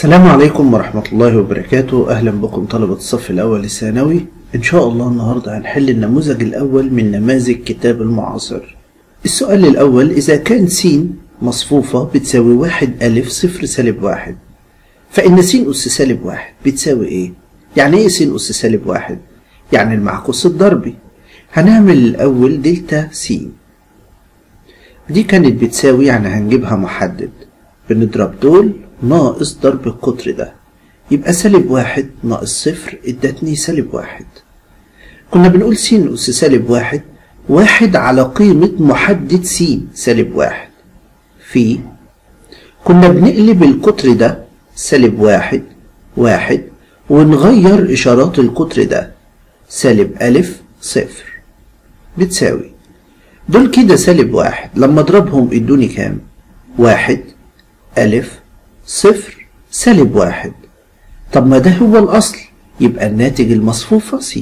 السلام عليكم ورحمة الله وبركاته أهلا بكم طلبة الصف الأول الثانوي إن شاء الله النهاردة هنحل النموذج الأول من نماذج كتاب المعاصر السؤال الأول إذا كان س مصفوفة بتساوي واحد ألف صفر سالب واحد فإن س أس سالب واحد بتساوي إيه؟ يعني إيه س أس سالب واحد؟ يعني المعكوس الضربي هنعمل الأول دلتا س دي كانت بتساوي يعني هنجيبها محدد بنضرب دول ناقص ضرب القطر ده يبقى سالب واحد ناقص صفر ادتني سالب واحد كنا بنقول س أس سالب واحد واحد على قيمة محدد س سالب واحد في كنا بنقلب القطر ده سالب واحد واحد ونغير إشارات القطر ده سالب ألف صفر بتساوي دول كده سالب واحد لما اضربهم ادوني كام واحد ألف صفر سالب واحد طب ما ده هو الأصل يبقى الناتج المصفوفة س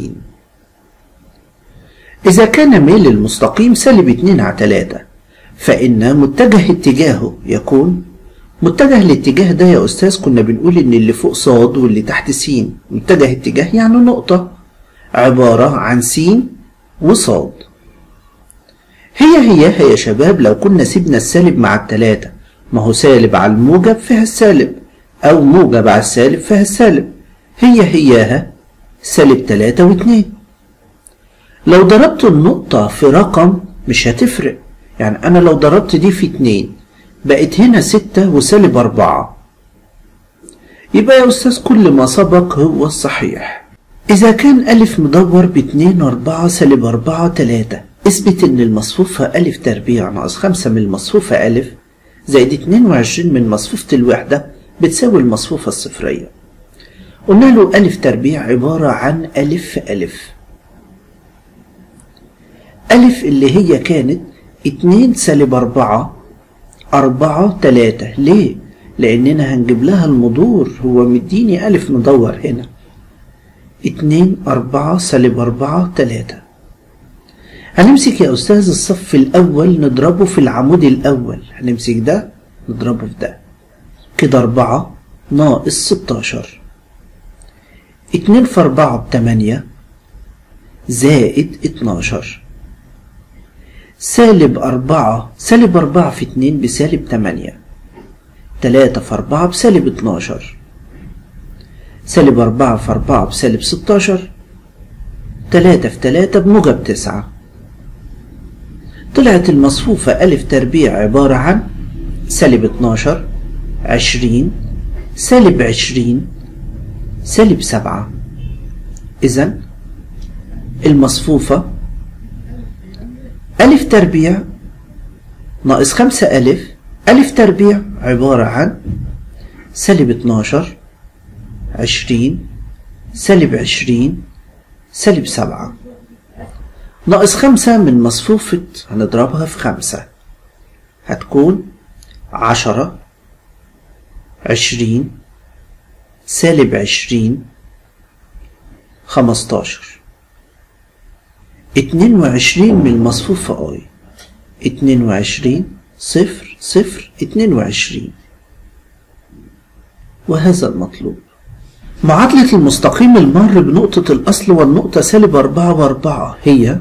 إذا كان ميل المستقيم سالب اتنين على تلاتة فإن متجه اتجاهه يكون متجه الاتجاه ده يا أستاذ كنا بنقول إن اللي فوق صاد واللي تحت س متجه اتجاه يعني نقطة عبارة عن س وصاد هي هي يا شباب لو كنا سيبنا السالب مع التلاتة ما هو سالب على الموجب فيها السالب أو موجب على السالب فيها السالب هي هياها سالب تلاتة واتنين لو ضربت النقطة في رقم مش هتفرق يعني أنا لو ضربت دي في اتنين بقت هنا ستة وسالب أربعة يبقى يا أستاذ كل ما سبق هو الصحيح إذا كان ألف مدور باتنين أربعة سالب أربعة تلاتة اثبت إن المصفوفة ألف تربيع ناقص خمسة من المصفوفة ألف زائد اتنين وعشرين من مصفوفة الوحدة بتساوي المصفوفة الصفرية قلنا له ألف تربيع عبارة عن ألف في ألف ألف اللي هي كانت اتنين سالب أربعة أربعة تلاتة ليه؟ لأننا هنجيب لها المدور هو مديني ألف مدور هنا اتنين أربعة سالب أربعة تلاتة هنمسك يا أستاذ الصف الأول نضربه في العمود الأول هنمسك ده نضربه في ده كده أربعة ناقص ستاشر اتنين في أربعة بتمانية زائد اتناشر سالب أربعة سالب أربعة في اتنين بسالب تمانية تلاتة في أربعة بسالب اتناشر سالب أربعة في أربعة بسالب ستاشر تلاتة في تلاتة بموجب تسعة طلعت المصفوفة ألف تربيع عبارة عن سالب اتناشر عشرين سالب عشرين سالب سبعة إذا المصفوفة ألف تربيع ناقص خمسة ألف ألف تربيع عبارة عن سالب اتناشر عشرين سالب عشرين سالب سبعة ناقص خمسة من مصفوفة هنضربها في خمسة هتكون عشرة عشرين سالب عشرين خمستاشر اتنين وعشرين من المصفوفة اي اتنين وعشرين صفر صفر اتنين وعشرين وهذا المطلوب معادلة المستقيم المر بنقطة الأصل والنقطة سالب أربعة وأربعة هي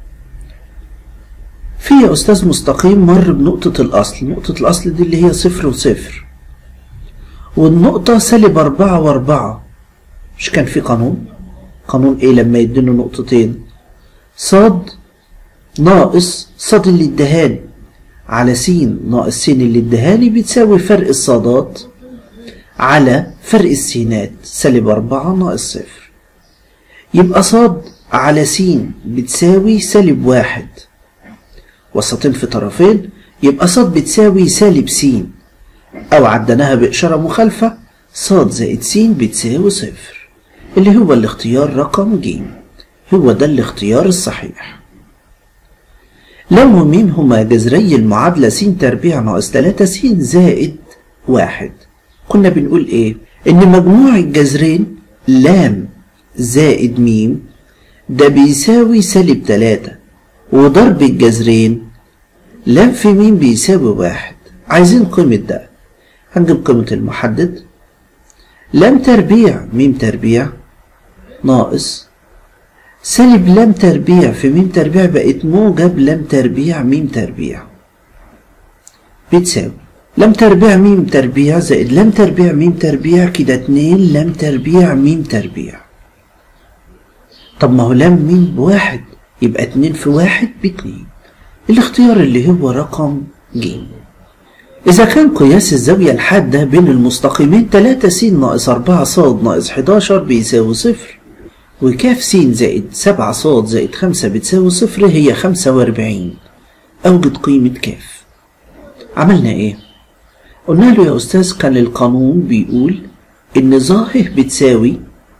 في يا أستاذ مستقيم مر بنقطة الأصل نقطة الأصل دي اللي هي صفر وصفر والنقطة سالب أربعة وأربعة مش كان في قانون قانون إيه لما يديله نقطتين صاد ناقص صاد اللي ادهاني على س ناقص س اللي ادهاني بتساوي فرق الصادات على فرق السينات سالب أربعة ناقص صفر يبقى صاد على س بتساوي سالب واحد وسطين في طرفين يبقى صاد بتساوي سالب س أو عدناها بإشارة مخالفة صاد زائد س بتساوي صفر اللي هو الاختيار رقم ج هو ده الاختيار الصحيح لو وميم هما جذري المعادلة س تربيع ناقص تلاتة س زائد واحد كنا بنقول ايه ان مجموع الجذرين لام زائد ميم ده بيساوي سالب تلاتة وضرب الجذرين لام في ميم بيساوي واحد عايزين قيمة ده هنجيب قيمة المحدد لام تربيع ميم تربيع ناقص سالب لام تربيع في ميم تربيع بقت موجب لام تربيع ميم تربيع بتساوي لام تربيع ميم تربيع زائد لام تربيع ميم تربيع كده اتنين لام تربيع ميم تربيع طب ما هو لام ميم بواحد يبقى اتنين في واحد باتنين الاختيار اللي هو رقم ج إذا كان قياس الزاوية الحادة بين المستقيمين 3 س ناقص 4 ص ناقص 11 بيساوي صفر وكاف س زائد 7 ص زائد 5 بتساوي صفر هي 45 أوجد قيمة كاف عملنا إيه؟ قلنا له يا أستاذ كان القانون بيقول إن ظاهر بتساوي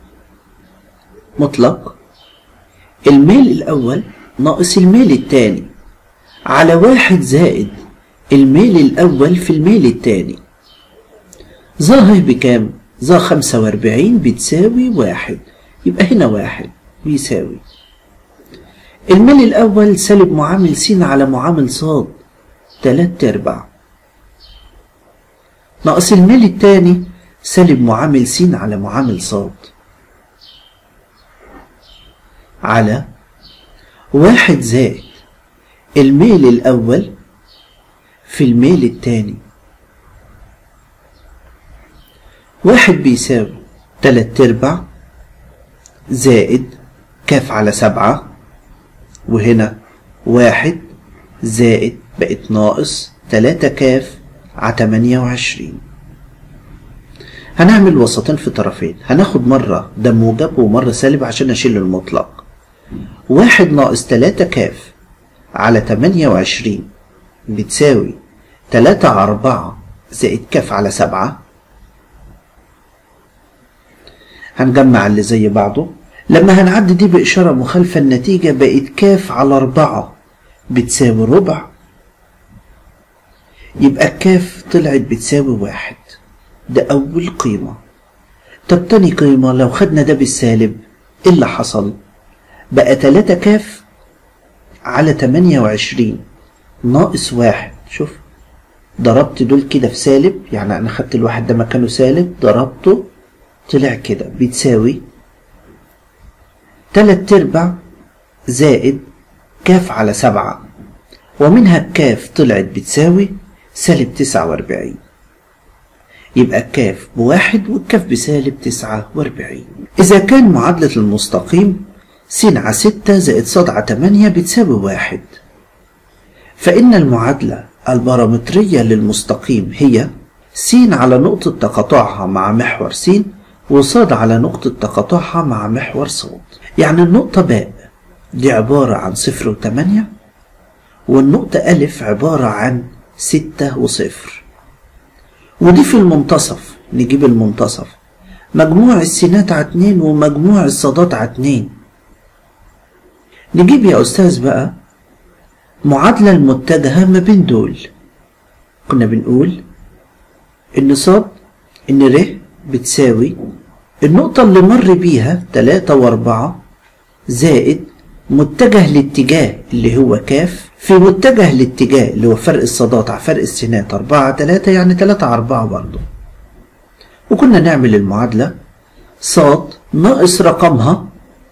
مطلق الميل الأول ناقص الميل التاني على واحد زائد الميل الأول في الميل التاني ظاهر بكام؟ ظا خمسة وأربعين بتساوي واحد يبقى هنا واحد بيساوي الميل الأول سالب معامل س على معامل ص تلات أرباع ناقص الميل التاني سالب معامل س على معامل ص على واحد زائد الميل الأول في الميل التاني واحد بيساوي تلات أرباع زائد كاف على سبعة وهنا واحد زائد بقت ناقص تلاتة كاف على تمانية وعشرين هنعمل وسطين في طرفين هناخد مرة ده موجب ومرة سالب عشان أشيل المطلق واحد ناقص تلاتة كاف على تمانية وعشرين بتساوي تلاتة على أربعة زائد كاف على سبعة هنجمع اللي زي بعضه لما هنعد دي بإشارة مخالفة النتيجة بقت كاف على أربعة بتساوي ربع يبقى الكاف طلعت بتساوي واحد ده أول قيمة طب تاني قيمة لو خدنا ده بالسالب إيه اللي حصل؟ بقى تلاتة كاف على تمانية وعشرين ناقص واحد شوف ضربت دول كده في سالب يعني أنا خدت الواحد ده مكانه سالب ضربته طلع كده بتساوي تلات أرباع زائد كاف على سبعة ومنها الكاف طلعت بتساوي سالب تسعة وأربعين يبقى الكاف بواحد والكاف بسالب تسعة وأربعين إذا كان معادلة المستقيم س على ستة زائد ص على تمانية بتساوي واحد فإن المعادلة البارامترية للمستقيم هي س على نقطة تقاطعها مع محور س وصاد على نقطة تقاطعها مع محور صاد يعني النقطة باء دي عبارة عن صفر وتمانية والنقطة ألف عبارة عن ستة وصفر ودي في المنتصف نجيب المنتصف مجموع السينات على اتنين ومجموع الصادات على اتنين نجيب يا أستاذ بقى معادلة المتجهة ما بين دول كنا بنقول إن صاد إن ر بتساوي النقطة اللي مر بيها تلاتة وأربعة زائد متجه الاتجاه اللي هو كاف في متجه الاتجاه اللي هو فرق الصادات على فرق السينات أربعة على تلاتة يعني تلاتة على أربعة برضه وكنا نعمل المعادلة صاد ناقص رقمها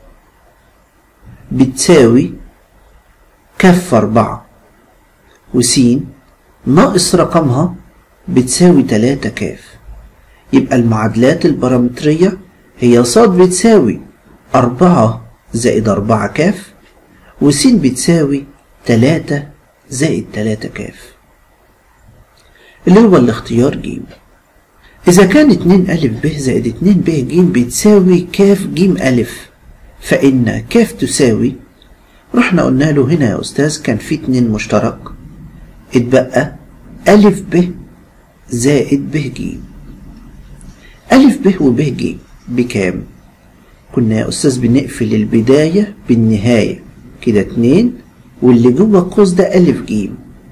بتساوي كف أربعة وسين ناقص رقمها بتساوي تلاتة كاف يبقى المعادلات البارامترية هي صاد بتساوي أربعة زائد أربعة كاف وسين بتساوي تلاتة زائد تلاتة كاف اللي هو الاختيار ج إذا كان اتنين ألف ب زائد اتنين ب ج بتساوي كاف ج ألف فإن كاف تساوي رحنا قلنا له هنا يا أستاذ كان في اتنين مشترك اتبقى ألف ب زائد ب ج ألف ب وب ج بكام؟ كنا يا أستاذ بنقفل البداية بالنهاية كده اتنين واللي جوه القوس ده ألف ج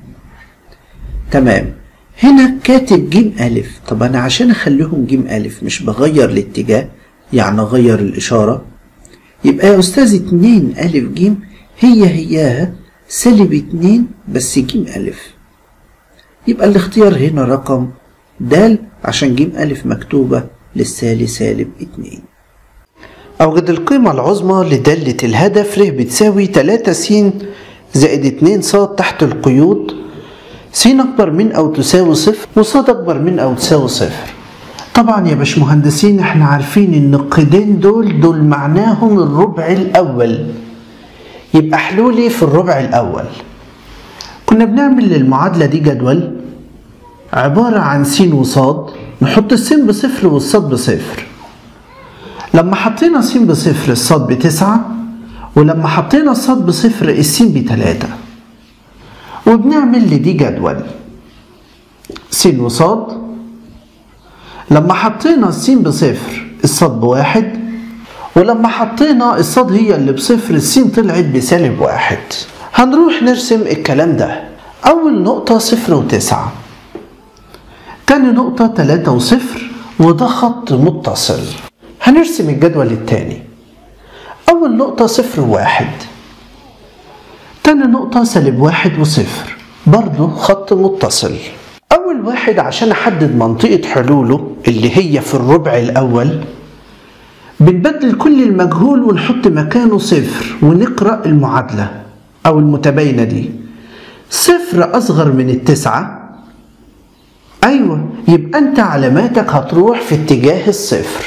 تمام هنا كاتب ج ألف طب أنا عشان أخليهم ج ألف مش بغير الاتجاه يعني أغير الإشارة يبقى يا أستاذ اتنين ألف ج هي هياها سالب اتنين بس ج ألف يبقى الاختيار هنا رقم د عشان ج ألف مكتوبة للسالي سالب اتنين أوجد القيمة العظمى لدالة الهدف ر بتساوي تلاتة س زائد اتنين ص تحت القيود س أكبر من أو تساوي صفر وص أكبر من أو تساوي صفر طبعا يا باشمهندسين احنا عارفين ان القيدين دول دول معناهم الربع الأول يبقى حلولي في الربع الأول كنا بنعمل للمعادلة دي جدول عبارة عن س وصاد نحط السين بصفر والصاد بصفر لما حطينا س بصفر الصاد بتسعة ولما حطينا الصاد بصفر السين بتلاتة وبنعمل لدي جدول س وصاد لما حطينا السين بصفر الصاد بواحد ولما حطينا الصاد هي اللي بصفر السين طلعت بسالب واحد هنروح نرسم الكلام ده أول نقطة صفر وتسعة تاني نقطة تلاتة وصفر وده خط متصل هنرسم الجدول التاني أول نقطة صفر وواحد تاني نقطة سالب واحد وصفر برضو خط متصل أول واحد عشان أحدد منطقة حلوله اللي هي في الربع الأول بنبدل كل المجهول ونحط مكانه صفر ونقرأ المعادلة أو المتباينة دي صفر أصغر من التسعة أيوة يبقى أنت علاماتك هتروح في اتجاه الصفر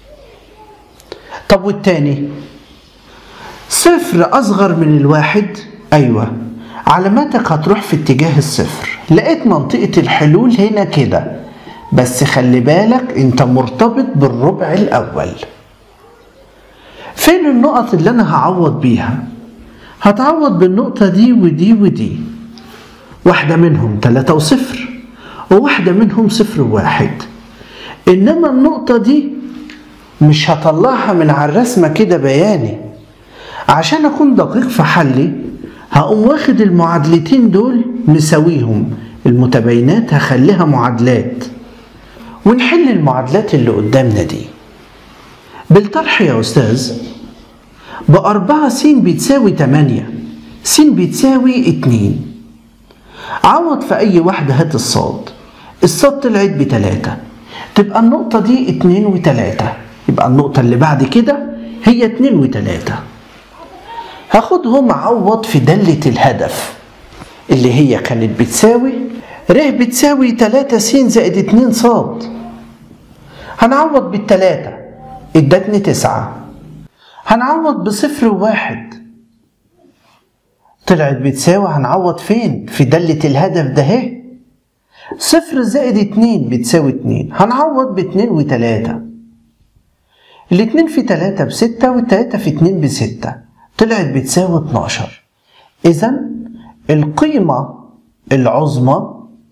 طب والتاني صفر أصغر من الواحد أيوة علاماتك هتروح في اتجاه الصفر لقيت منطقة الحلول هنا كده بس خلي بالك انت مرتبط بالربع الأول فين النقط اللي أنا هعوض بيها هتعوض بالنقطة دي ودي ودي واحدة منهم تلاتة وصفر وواحدة منهم صفر وواحد إنما النقطة دي مش هطلعها من على الرسمة كده بياني عشان أكون دقيق في حلي هقوم واخد المعادلتين دول مساويهم المتباينات هخليها معادلات ونحل المعادلات اللي قدامنا دي بالطرح يا أستاذ بأربعة س بتساوي تمانية س بتساوي اتنين عوض في أي واحدة هات الصاد الصاد طلعت بتلاتة تبقى النقطة دي اتنين وتلاتة يبقى النقطة اللي بعد كده هي اتنين وتلاتة هاخدهم أعوض في دالة الهدف اللي هي كانت بتساوي ر بتساوي تلاتة س زائد اتنين صاد هنعوض بالتلاتة ادتني تسعة هنعوض بصفر وواحد طلعت بتساوي هنعوض فين في دالة الهدف ده اهي صفر زائد اتنين بتساوي اتنين هنعوض باتنين وتلاتة الاتنين في تلاتة بستة والتلاتة في اتنين بستة طلعت بتساوي اتناشر إذا القيمة العظمى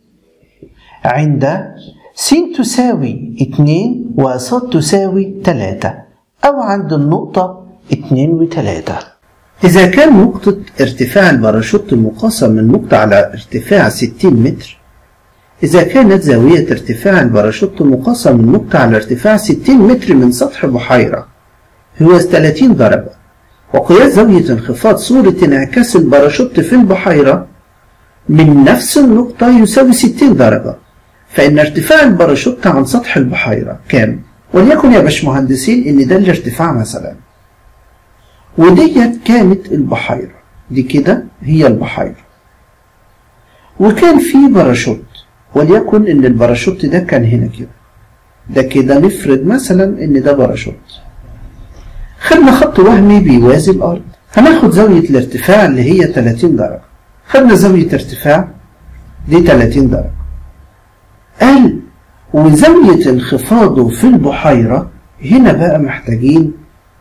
عند س تساوي اتنين وص تساوي تلاتة أو عند النقطة اتنين وتلاتة إذا كان نقطة ارتفاع الباراشوت مقاسة من نقطة على ارتفاع 60 متر إذا كانت زاوية ارتفاع الباراشوت مقاسة من نقطة على ارتفاع 60 متر من سطح بحيرة هو 30 درجة وقياس زاوية انخفاض صورة انعكاس الباراشوت في البحيرة من نفس النقطة يساوي 60 درجة فإن ارتفاع الباراشوت عن سطح البحيرة كام؟ وليكن يا باشمهندسين إن ده الارتفاع مثلا وديت كانت البحيرة دي كده هي البحيرة وكان في باراشوت وليكن إن الباراشوت ده كان هنا كده ده كده نفرض مثلا إن ده باراشوت خدنا خط وهمي بيوازي الأرض هناخد زاوية الارتفاع اللي هي 30 درجة خدنا زاوية ارتفاع دي 30 درجة قال وزاوية انخفاضه في البحيرة هنا بقى محتاجين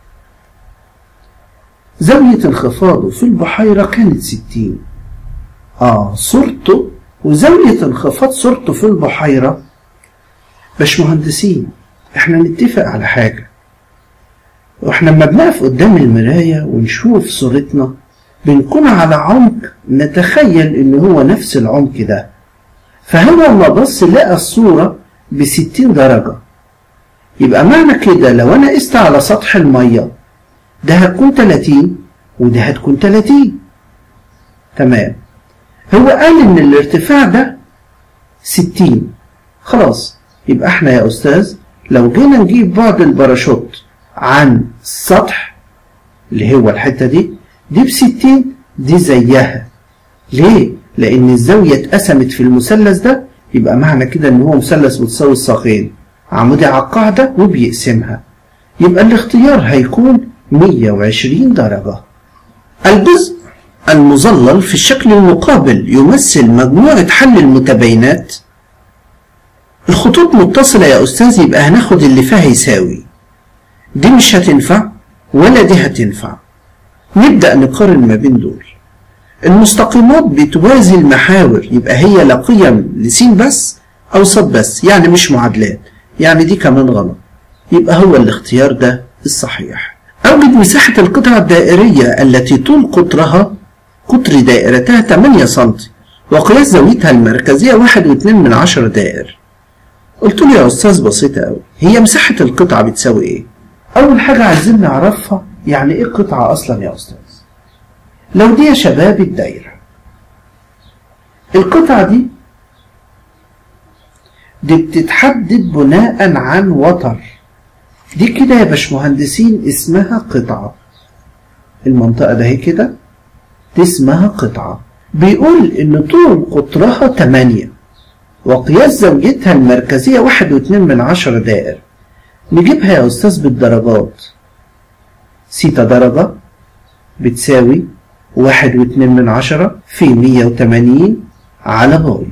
زاوية انخفاضه في البحيرة كانت 60 اه صورته وزاوية انخفاض صورته في البحيرة باشمهندسين احنا نتفق على حاجة واحنا لما بنقف قدام المراية ونشوف صورتنا بنكون على عمق نتخيل ان هو نفس العمق ده فهو لما بص لقى الصورة بستين درجة يبقى معنى كده لو انا قست على سطح المية ده هتكون تلاتين وده هتكون تلاتين تمام هو قال ان الارتفاع ده ستين خلاص يبقى احنا يا استاذ لو جينا نجيب بعد الباراشوت عن السطح اللي هو الحتة دي دي بستين دي زيها ليه؟ لأن الزاوية اتقسمت في المثلث ده يبقى معنى كده إن هو مثلث متساوي الساقين عمودي على القاعدة وبيقسمها يبقى الاختيار هيكون 120 درجة الجزء المظلل في الشكل المقابل يمثل مجموعة حل المتباينات الخطوط متصلة يا أستاذ يبقى هناخد اللي فيها يساوي دي مش هتنفع ولا دي هتنفع نبدأ نقارن ما بين دول المستقيمات بتوازي المحاور يبقى هي لا قيم لسين بس أو صاد بس يعني مش معادلات يعني دي كمان غلط يبقى هو الاختيار ده الصحيح أوجد مساحة القطعة الدائرية التي طول قطرها قطر دائرتها 8 سم وقياس زاويتها المركزية واحد واتنين من عشرة دائر قلت له يا أستاذ بسيطة أوي هي مساحة القطعة بتساوي إيه؟ أول حاجة عايزين نعرفها يعني إيه قطعة أصلا يا أستاذ لو دي يا شباب الدايرة القطعة دي دي بتتحدد بناء عن وتر دي كده يا باشمهندسين اسمها قطعة المنطقة ده هي كده دي اسمها قطعة بيقول إن طول قطرها 8 وقياس زاويتها المركزية واحد واتنين من عشرة دائر نجيبها يا أستاذ بالدرجات سيتا درجة بتساوي واحد واتنين من عشرة في مية وتمانين على باي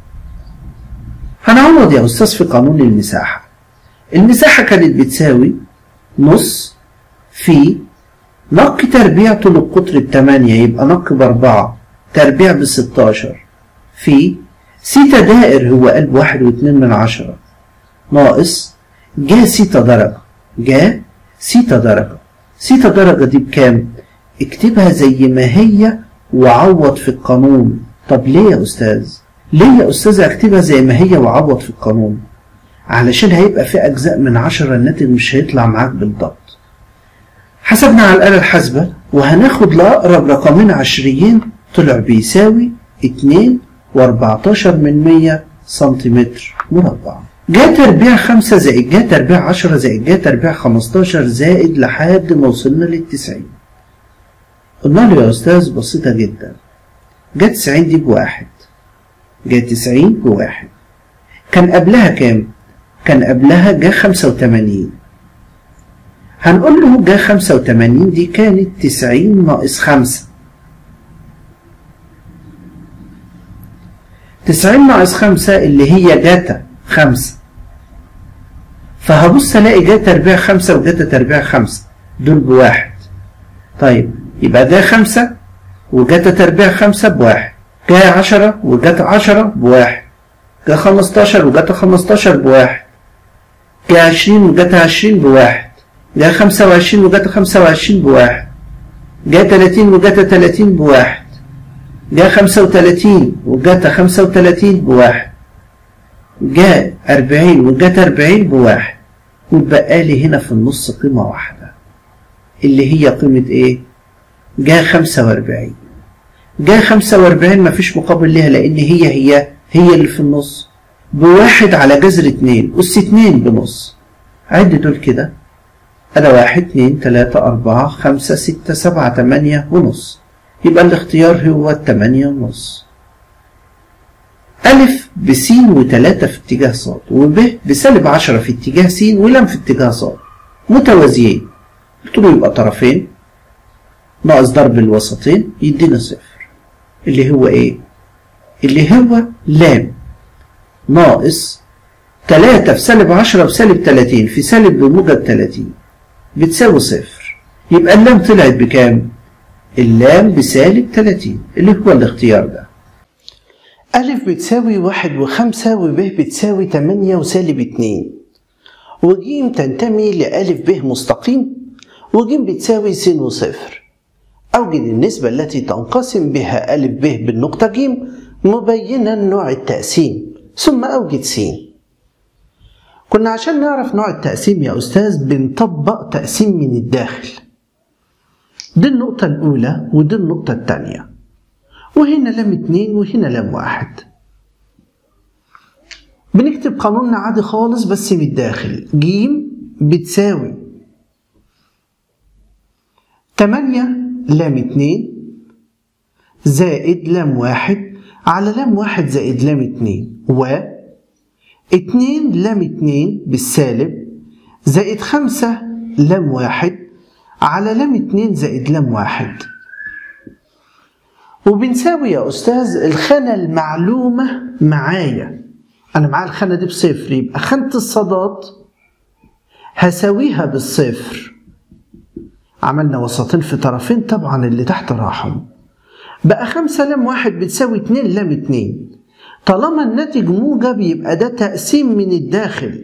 هنعوض يا أستاذ في قانون المساحة المساحة كانت بتساوي نص في نق تربيع طول القطر التمانية يبقى نق بأربعة تربيع بستاشر في سيتا دائر هو قلب واحد واتنين من عشرة ناقص جا سيتا درجة جا سيتا درجة سيتا درجة دي بكام؟ اكتبها زي ما هي وعوض في القانون طب ليه يا أستاذ؟ ليه يا أستاذ أكتبها زي ما هي وعوض في القانون؟ علشان هيبقى في أجزاء من عشرة الناتج مش هيطلع معاك بالضبط حسبنا على الآلة الحاسبة وهناخد لأقرب رقمين عشريين طلع بيساوي اتنين واربعتاشر من مية سنتيمتر مربع جا تربيع خمسة زائد جا تربيع عشرة زائد جا تربيع خمستاشر زائد لحد ما وصلنا للتسعين قلنا له يا أستاذ بسيطة جدا جا تسعين دي بواحد جا تسعين بواحد كان قبلها كام؟ كان قبلها جا خمسة وتمانين هنقول له جا خمسة وتمانين دي كانت تسعين ناقص خمسة تسعين ناقص خمسة اللي هي جاتا خمسة فهبص الاقي جا تربيع خمسة وجاتا تربيع خمسة دول بواحد طيب يبقى ده خمسة وجاتا تربيع خمسة بواحد جا عشرة وجاتا عشرة بواحد جا خمستاشر وجاتا خمستاشر بواحد جا عشرين وجاتا عشرين بواحد جا خمسة وعشرين وجاتا خمسة وعشرين بواحد جا تلاتين وجاتا تلاتين بواحد جا خمسة وتلاتين وجاتا خمسة وتلاتين بواحد جاء أربعين وجات أربعين بواحد واتبقى لي هنا في النص قيمة واحدة اللي هي قيمة إيه؟ جاء خمسة وأربعين جاء خمسة وأربعين مفيش مقابل ليها لأن هي هي هي اللي في النص بواحد على جذر اتنين أس اتنين بنص عد دول كده أنا واحد اتنين تلاتة أربعة خمسة ستة سبعة تمانية ونص يبقى الاختيار هو التمانية ونص ألف بسين وتلاتة في اتجاه صاد وب بسالب عشرة في اتجاه س ولم في اتجاه صاد متوازيين قلت له يبقى طرفين ناقص ضرب الوسطين يدينا صفر اللي هو ايه؟ اللي هو لام ناقص تلاتة في سالب عشرة بسالب تلاتين في سالب بموجب تلاتين بتساوي صفر يبقى اللام طلعت بكام؟ اللام بسالب تلاتين اللي هو الاختيار ده ألف بتساوي واحد وخمسة وب بتساوي تمانية وسالب اتنين وجيم تنتمي لألف ب مستقيم وجيم بتساوي س وصفر أوجد النسبة التي تنقسم بها ألف ب بالنقطة جيم مبينا نوع التقسيم ثم أوجد س كنا عشان نعرف نوع التقسيم يا أستاذ بنطبق تقسيم من الداخل دي النقطة الأولى ودي النقطة الثانية وهنا لام اتنين وهنا لام واحد بنكتب قانوننا عادي خالص بس من الداخل ج بتساوي 8 لام 2 زائد لام واحد على لام واحد زائد لام اتنين و اتنين لام اتنين بالسالب زائد خمسة لام واحد على لام اتنين زائد لام واحد وبنساوي يا أستاذ الخانة المعلومة معايا أنا معايا الخانة دي بصفر يبقى خانة الصادات هساويها بالصفر عملنا وسطين في طرفين طبعا اللي تحت راحوا بقى خمسة لام واحد بتساوي اتنين لام اتنين طالما الناتج موجب يبقى ده تقسيم من الداخل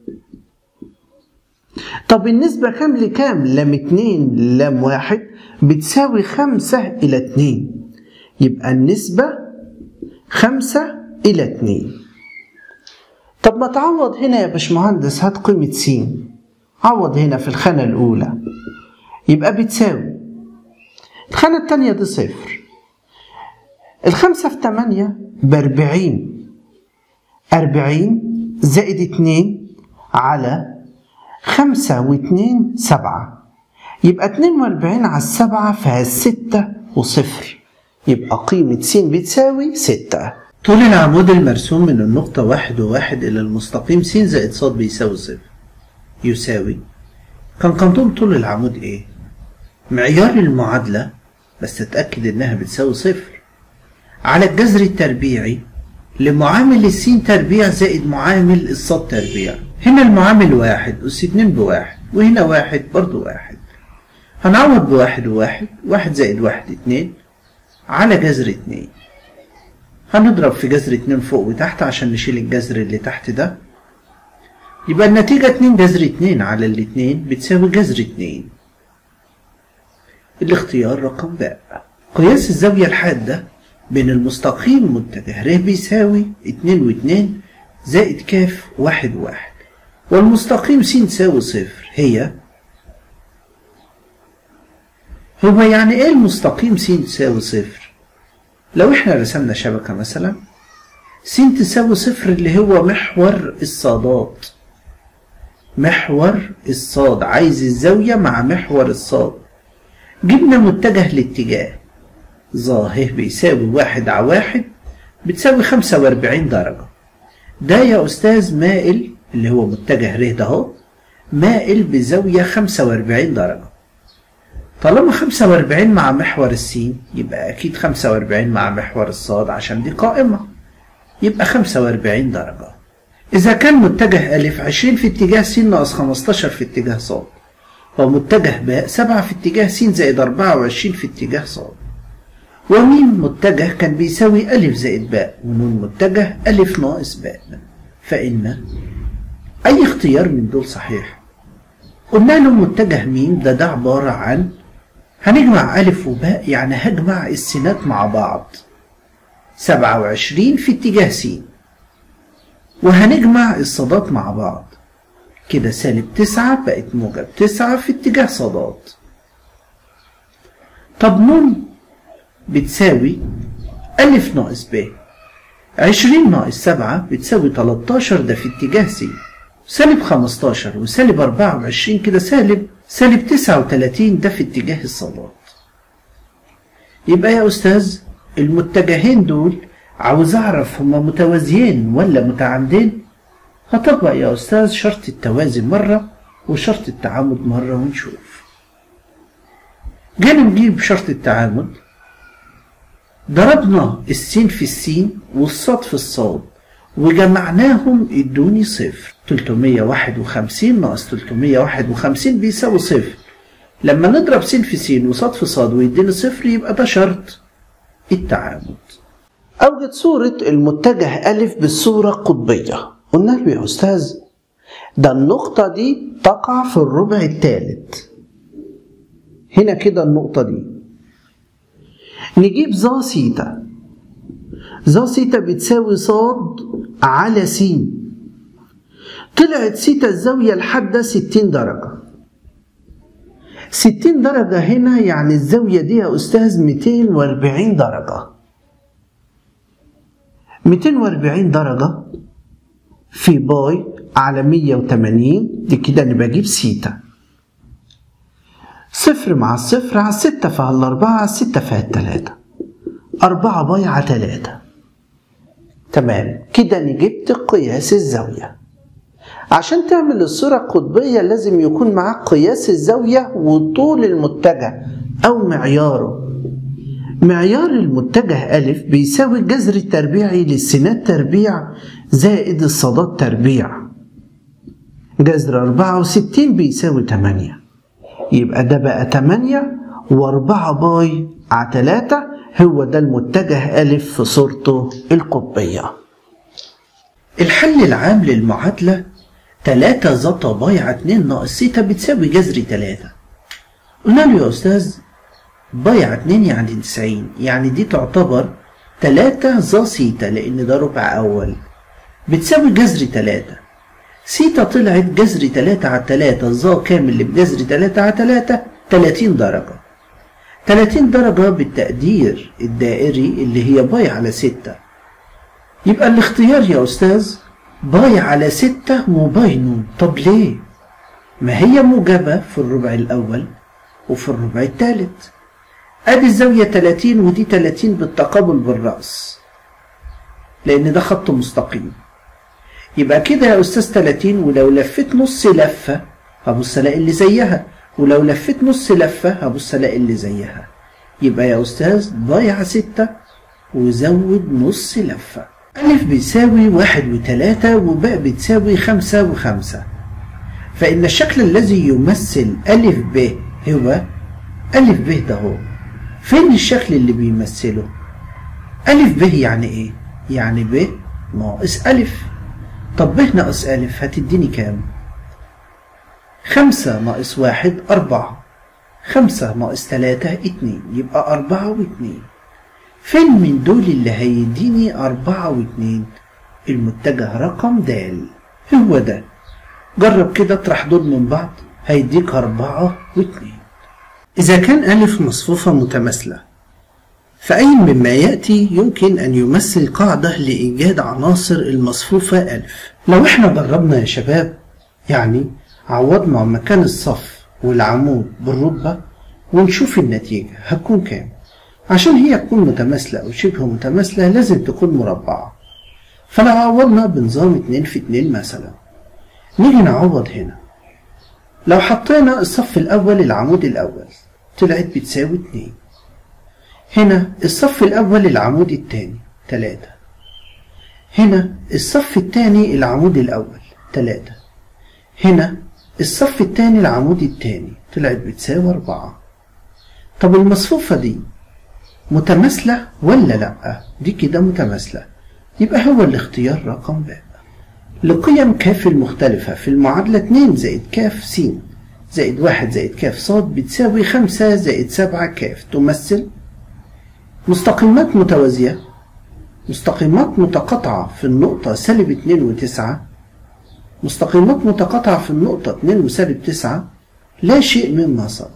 طب النسبة كام لكام؟ لام اتنين لام واحد بتساوي خمسة إلى اتنين يبقى النسبة خمسة إلى اتنين طب ما تعوض هنا يا باشمهندس هات قيمة س عوض هنا في الخانة الأولى يبقى بتساوي الخانة التانية دي صفر الخمسة في تمانية بأربعين أربعين زائد اتنين على خمسة واتنين سبعة يبقى اتنين وأربعين على السبعة فيها ستة وصفر يبقى قيمة س بتساوي ستة طول العمود المرسوم من النقطة واحد وواحد إلى المستقيم س زائد ص بيساوي صفر يساوي كان قانون طول العمود إيه؟ معيار المعادلة بس تتأكد إنها بتساوي صفر على الجذر التربيعي لمعامل السين تربيع زائد معامل الصاد تربيع هنا المعامل واحد أس اتنين بواحد وهنا واحد برضو واحد هنعوض بواحد وواحد واحد زائد واحد اتنين على جذر اتنين هنضرب في جذر اتنين فوق وتحت عشان نشيل الجذر اللي تحت ده يبقى النتيجة اتنين جذر اتنين على الاتنين بتساوي جذر اتنين الاختيار رقم باء قياس الزاوية الحادة بين المستقيم متجه ر بيساوي اتنين واتنين زائد كاف واحد واحد والمستقيم س تساوي صفر هي هو يعني ايه المستقيم س تساوي صفر لو احنا رسمنا شبكة مثلا س تساوي صفر اللي هو محور الصادات محور الصاد عايز الزاوية مع محور الصاد جبنا متجه الاتجاه ظاهر بيساوي واحد على واحد بتساوي خمسة وأربعين درجة ده يا أستاذ مائل اللي هو متجه ر ده اهو مائل بزاوية خمسة وأربعين درجة طالما خمسة وأربعين مع محور السين يبقى أكيد خمسة وأربعين مع محور الصاد عشان دي قائمة يبقى خمسة وأربعين درجة إذا كان متجه ألف عشرين في اتجاه س ناقص خمستاشر في اتجاه صاد ومتجه باء سبعة في اتجاه س زائد أربعة وعشرين في اتجاه صاد وميم متجه كان بيساوي ألف زائد باء ونون متجه ألف ناقص باء فإن أي اختيار من دول صحيح قلنا له متجه ميم ده ده عبارة عن هنجمع ألف وباء يعني هجمع السينات مع بعض سبعة وعشرين في اتجاه س وهنجمع الصادات مع بعض كده سالب تسعة بقت موجب تسعة في اتجاه صادات طب نون بتساوي ألف ناقص ب عشرين ناقص سبعة بتساوي تلاتاشر ده في اتجاه س سالب خمستاشر وسالب أربعة وعشرين كده سالب سالب تسعة وتلاتين ده في اتجاه الصادات يبقى يا أستاذ المتجهين دول عاوز أعرف هما متوازيين ولا متعامدين هطبق يا أستاذ شرط التوازي مرة وشرط التعامد مرة ونشوف جينا نجيب شرط التعامد ضربنا السين في السين والصاد في الصاد وجمعناهم ادوني صفر 351 ناقص 351 بيساوي صفر لما نضرب س في س وصاد في صاد ويديني صفر يبقى ده شرط التعامد أوجد صورة المتجه ألف بالصورة قطبية قلنا له يا أستاذ ده النقطة دي تقع في الربع الثالث هنا كده النقطة دي نجيب ظا سيتا ظا سيتا بتساوي صاد على س طلعت سيتا الزاوية الحادة 60 درجة 60 درجة هنا يعني الزاوية دي يا أستاذ 240 درجة 240 درجة في باي على 180 دي كده أنا بجيب سيتا صفر مع الصفر على الستة فعلى الأربعة على الستة فيها التلاتة أربعة باي على تلاتة تمام كده أنا جبت قياس الزاوية عشان تعمل الصورة القطبية لازم يكون معاك قياس الزاوية وطول المتجه أو معياره معيار المتجه ألف بيساوي الجذر التربيعي للسينات تربيع زائد الصادات تربيع جذر أربعة وستين بيساوي تمانية يبقى ده بقى تمانية وأربعة باي على تلاتة هو ده المتجه ألف في صورته القطبية الحل العام للمعادلة 3 زتا باي على 2 ناقص سيتا بتساوي جذر 3 قلنا له يا أستاذ باي على 2 يعني 90 يعني دي تعتبر 3 زا سيتا لأن ده ربع أول بتساوي جذر 3 سيتا طلعت جذر 3 على 3 زا كامل اللي بجذر 3 على 3 30 درجة 30 درجة بالتقدير الدائري اللي هي باي على 6 يبقى الاختيار يا أستاذ باي على ستة وباي نون طب ليه؟ ما هي موجبة في الربع الأول وفي الربع الثالث أدي الزاوية 30 ودي 30 بالتقابل بالرأس لأن ده خط مستقيم يبقى كده يا أستاذ 30 ولو لفيت نص لفة هبص ألاقي اللي زيها ولو لفيت نص لفة هبص ألاقي اللي زيها يبقى يا أستاذ باي على ستة وزود نص لفة ألف بيساوي واحد وتلاتة وباء بتساوي خمسة وخمسة فإن الشكل الذي يمثل ألف ب هو ألف ب ده هو فين الشكل اللي بيمثله ألف ب يعني إيه يعني ب ناقص ألف طب ب ناقص ألف هتديني كام خمسة ناقص واحد أربعة خمسة ناقص تلاتة اتنين يبقى أربعة واتنين فين من دول اللي هيديني أربعة واتنين المتجه رقم د هو ده جرب كده اطرح دول من بعض هيديك أربعة واتنين إذا كان ألف مصفوفة متماثلة فأي مما يأتي يمكن أن يمثل قاعدة لإيجاد عناصر المصفوفة ألف لو إحنا جربنا يا شباب يعني عوضنا مكان الصف والعمود بالرتبة ونشوف النتيجة هتكون كام عشان هي تكون متماثلة أو شبه متماثلة لازم تكون مربعة فلو عوضنا بنظام اتنين في اتنين مثلا نيجي نعوض هنا لو حطينا الصف الأول العمود الأول طلعت بتساوي اتنين هنا الصف الأول العمود التاني تلاتة هنا الصف التاني العمود الأول تلاتة هنا الصف التاني العمود التاني طلعت بتساوي أربعة طب المصفوفة دي متماثلة ولا لأ؟ دي كده متماثلة يبقى هو الاختيار رقم ب لقيم كاف المختلفة في المعادلة 2 زائد كاف س زائد 1 زائد كاف ص بتساوي 5 زائد 7 كاف تمثل مستقيمات متوازية مستقيمات متقاطعة في النقطة سالب 2 و9 مستقيمات متقاطعة في النقطة 2 وسالب 9 لا شيء مما سبق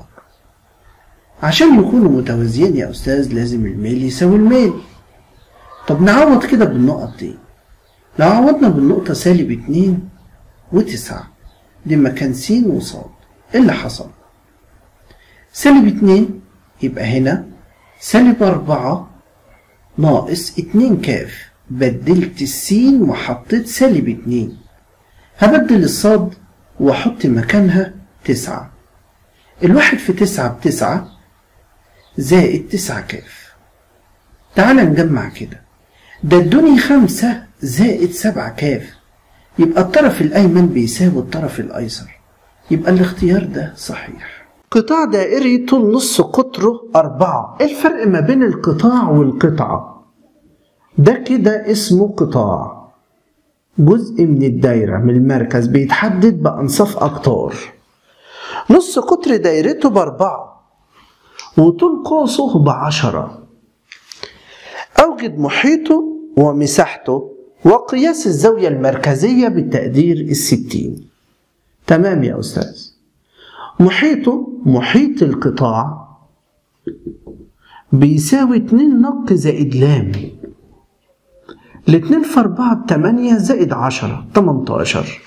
عشان يكونوا متوازيين يا أستاذ لازم الميل يساوي الميل طب نعوض كده بالنقط دي لو عوضنا بالنقطة سالب اتنين وتسعة دي مكان س وصاد ايه اللي حصل؟ سالب اتنين يبقى هنا سالب أربعة ناقص اتنين كاف بدلت السين وحطيت سالب اتنين هبدل الصاد واحط مكانها تسعة الواحد في تسعة بتسعة زائد تسعة كاف تعال نجمع كده ده ادوني خمسة زائد سبعة كاف يبقى الطرف الأيمن بيساوي الطرف الأيسر يبقى الاختيار ده صحيح قطاع دائري طول نص قطره أربعة إيه الفرق ما بين القطاع والقطعة ده كده اسمه قطاع جزء من الدايرة من المركز بيتحدد بأنصاف أقطار نص قطر دايرته بأربعة وطول قوسه بعشرة أوجد محيطه ومساحته وقياس الزاوية المركزية بالتقدير الستين تمام يا أستاذ محيطه محيط القطاع بيساوي اتنين نق زائد لام الاتنين في أربعة بتمانية زائد عشرة تمنتاشر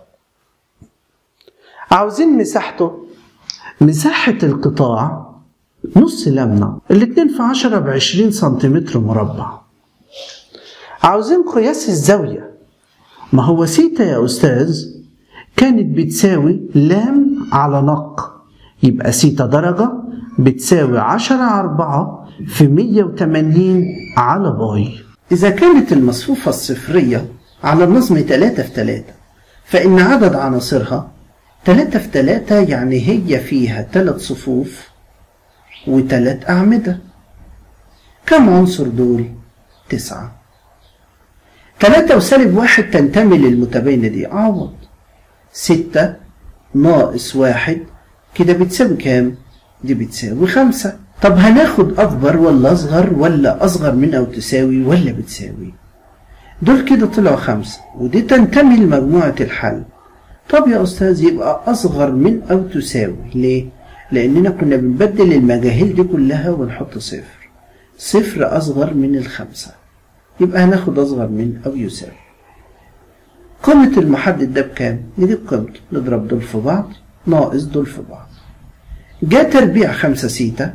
عاوزين مساحته مساحة القطاع نص لمنة الاتنين في عشرة بعشرين سنتيمتر مربع عاوزين قياس الزاوية ما هو سيتا يا أستاذ كانت بتساوي لام على نق يبقى سيتا درجة بتساوي عشرة على أربعة في مية وتمانين على باي إذا كانت المصفوفة الصفرية على النظم تلاتة في تلاتة فإن عدد عناصرها تلاتة في تلاتة يعني هي فيها تلات صفوف وتلات أعمدة كم عنصر دول؟ تسعة تلاتة وسالب واحد تنتمي للمتباينة دي أعوض ستة ناقص واحد كده بتساوي كام؟ دي بتساوي خمسة طب هناخد أكبر ولا أصغر ولا أصغر من أو تساوي ولا بتساوي دول كده طلعوا خمسة ودي تنتمي لمجموعة الحل طب يا أستاذ يبقى أصغر من أو تساوي ليه؟ لأننا كنا بنبدل المجاهيل دي كلها ونحط صفر صفر أصغر من الخمسة يبقى هناخد أصغر من أو يساوي قيمة المحدد ده بكام؟ نجيب قيمته نضرب دول في بعض ناقص دول في بعض جا تربيع خمسة سيتا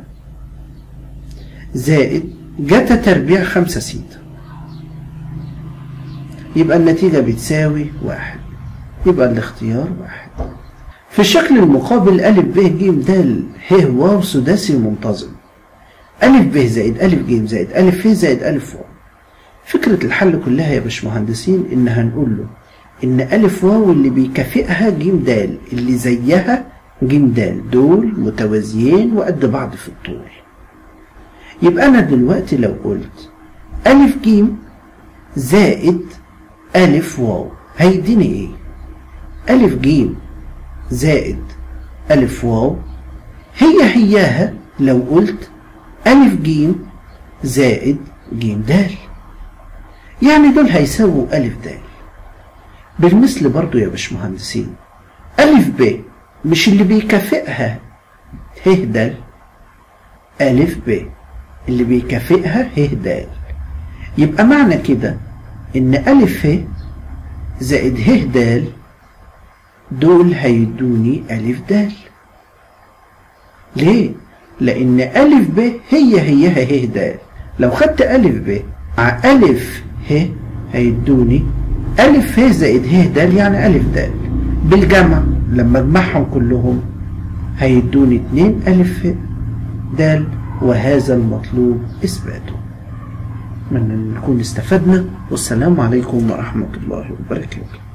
زائد جتا تربيع خمسة سيتا يبقى النتيجة بتساوي واحد يبقى الاختيار واحد في الشكل المقابل أ ب ج د ه واو سداسي منتظم أ ب زائد أ ج زائد أ ف زائد أ واو فكرة الحل كلها يا باشمهندسين إن هنقول له إن أ واو اللي بيكافئها ج د اللي زيها ج د دول متوازيين وقد بعض في الطول يبقى أنا دلوقتي لو قلت أ ج زائد أ واو هيديني إيه؟ أ ج زائد أ واو هي هياها لو قلت أ ج زائد ج د يعني دول هيساووا أ د بالمثل برضو يا باشمهندسين أ ب مش اللي بيكافئها ه د أ ب اللي بيكافئها ه د يبقى معنى كده إن أ ف زائد ه د دول هيدوني أ د ليه؟ لأن أ ب هي هيها ه د لو خدت أ ب مع أ ه هيدوني أ ه زائد ه د يعني أ د بالجمع لما اجمعهم كلهم هيدوني 2 أ د وهذا المطلوب إثباته أتمنى أن نكون استفدنا والسلام عليكم ورحمة الله وبركاته